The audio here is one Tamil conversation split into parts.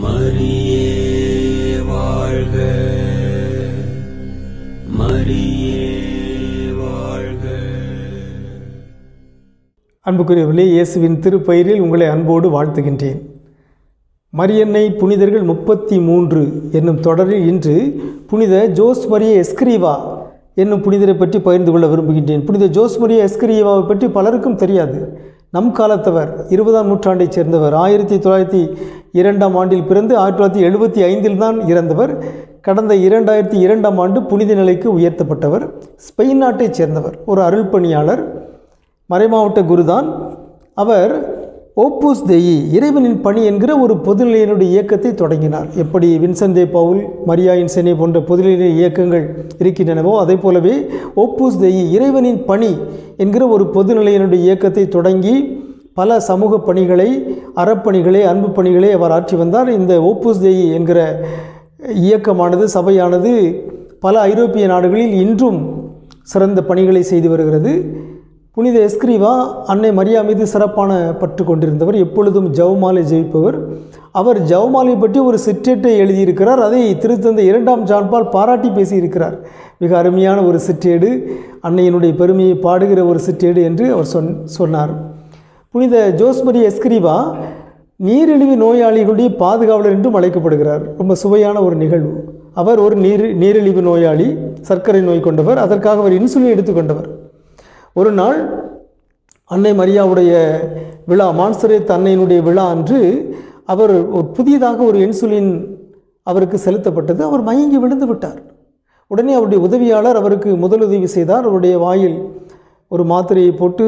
மரியே வாழ்க மரியே வாழ்க அன்புக்குரியவர்களே இயேசுவின் திருப்பெயரில் உங்களை அன்போடு வாழ்த்துகின்றேன் மரியன்னை புனிதர்கள் முப்பத்தி மூன்று என்னும் தொடரில் இன்று புனித ஜோஸ் மரிய எஸ்கிரீவா என்னும் புனிதரை பற்றி பகிர்ந்து கொள்ள விரும்புகின்றேன் புனித ஜோஸ் மரிய எஸ்கிரீவாவை பற்றி பலருக்கும் தெரியாது நம் காலத்தவர் இருபதாம் நூற்றாண்டைச் சேர்ந்தவர் ஆயிரத்தி தொள்ளாயிரத்தி இரண்டாம் ஆண்டில் பிறந்து ஆயிரத்தி தொள்ளாயிரத்தி எழுபத்தி ஐந்தில் தான் இறந்தவர் கடந்த இரண்டாயிரத்தி இரண்டாம் ஆண்டு புனித நிலைக்கு உயர்த்தப்பட்டவர் ஸ்பெயின் நாட்டைச் சேர்ந்தவர் ஒரு அருள்பணியாளர் மறைமாவட்ட குருதான் அவர் ஓப்பூஸ் தெயி இறைவனின் பணி என்கிற ஒரு பொதுநிலையினுடைய இயக்கத்தை தொடங்கினார் எப்படி வின்சென்ட் தே பவுல் மரியாயின் சென்னை போன்ற பொதுநிலை இயக்கங்கள் இருக்கின்றனவோ அதே போலவே ஓப்பூஸ் தெயி இறைவனின் பணி என்கிற ஒரு பொதுநிலையினுடைய இயக்கத்தை தொடங்கி பல சமூக பணிகளை அறப்பணிகளை அன்பு பணிகளை அவர் ஆற்றி வந்தார் இந்த ஓப்பூஸ் தெயி என்கிற இயக்கமானது சபையானது பல ஐரோப்பிய நாடுகளில் இன்றும் சிறந்த பணிகளை செய்து வருகிறது புனித எஸ்கிரிவா அன்னை மரியா மீது சிறப்பான பற்று கொண்டிருந்தவர் எப்பொழுதும் ஜவுமாலை ஜெயிப்பவர் அவர் ஜவுமாலை பற்றி ஒரு சிற்றேட்டை எழுதியிருக்கிறார் அதை திருத்தந்தை இரண்டாம் ஜான்பால் பாராட்டி பேசியிருக்கிறார் மிக அருமையான ஒரு சிற்றேடு அன்னையினுடைய பெருமையை பாடுகிற ஒரு சிற்றேடு என்று அவர் சொன் சொன்னார் புனித ஜோஸ்மரி எஸ்கிரிவா நீரிழிவு நோயாளிகளுடைய பாதுகாவலர் என்றும் அழைக்கப்படுகிறார் ரொம்ப சுவையான ஒரு நிகழ்வு அவர் ஒரு நீர் நீரிழிவு நோயாளி சர்க்கரை நோய் கொண்டவர் அதற்காக அவர் இன்சுலின் எடுத்துக்கொண்டவர் ஒரு நாள் அன்னை மரியாவுடைய விழா மான்சரேத் அன்னையினுடைய விழா அன்று அவர் ஒரு புதியதாக ஒரு இன்சுலின் அவருக்கு செலுத்தப்பட்டது அவர் மயங்கி விழுந்து விட்டார் உடனே அவருடைய உதவியாளர் அவருக்கு முதலுதவி செய்தார் அவருடைய வாயில் ஒரு மாத்திரையை போட்டு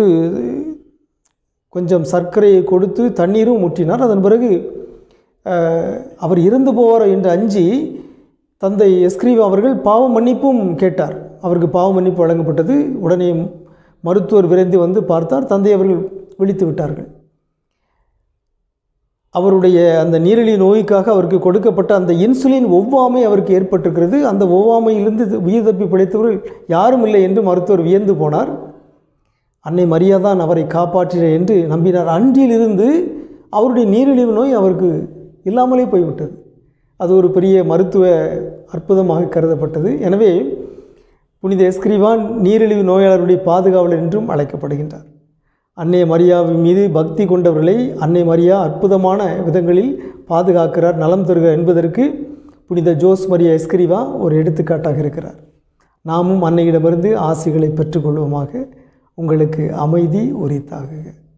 கொஞ்சம் சர்க்கரையை கொடுத்து தண்ணீரும் முற்றினார் அதன் பிறகு அஹ், அவர் இறந்து போவார் என்று அஞ்சி தந்தை எஸ்கிரீவ் அவர்கள் பாவ மன்னிப்பும் கேட்டார் அவருக்கு பாவ மன்னிப்பு வழங்கப்பட்டது உடனே மருத்துவர் விரைந்து வந்து பார்த்தார் தந்தை அவர்கள் விழித்து விட்டார்கள் அவருடைய அந்த நீரிழிவு நோய்க்காக அவருக்கு கொடுக்கப்பட்ட அந்த இன்சுலின் ஒவ்வாமை அவருக்கு ஏற்பட்டிருக்கிறது அந்த ஒவ்வாமையிலிருந்து உயிர் தப்பி பிழைத்தவர்கள் யாரும் இல்லை என்று மருத்துவர் வியந்து போனார் அன்னை மரியா தான் அவரை காப்பாற்றினார் என்று நம்பினார் அன்றிலிருந்து அவருடைய நீரிழிவு நோய் அவருக்கு இல்லாமலே போய்விட்டது அது ஒரு பெரிய மருத்துவ அற்புதமாக கருதப்பட்டது எனவே புனித எஸ்கிரிவான் நீரிழிவு நோயாளருடைய பாதுகாவலர் என்றும் அழைக்கப்படுகின்றார் அன்னை மரியாவின் மீது பக்தி கொண்டவர்களை அன்னை மரியா அற்புதமான விதங்களில் பாதுகாக்கிறார் நலம் தருகிறார் என்பதற்கு புனித ஜோஸ் மரியா எஸ்கிரிவா ஒரு எடுத்துக்காட்டாக இருக்கிறார் நாமும் அன்னையிடமிருந்து ஆசிகளை பெற்றுக்கொள்வோமாக உங்களுக்கு அமைதி உரித்தாகுக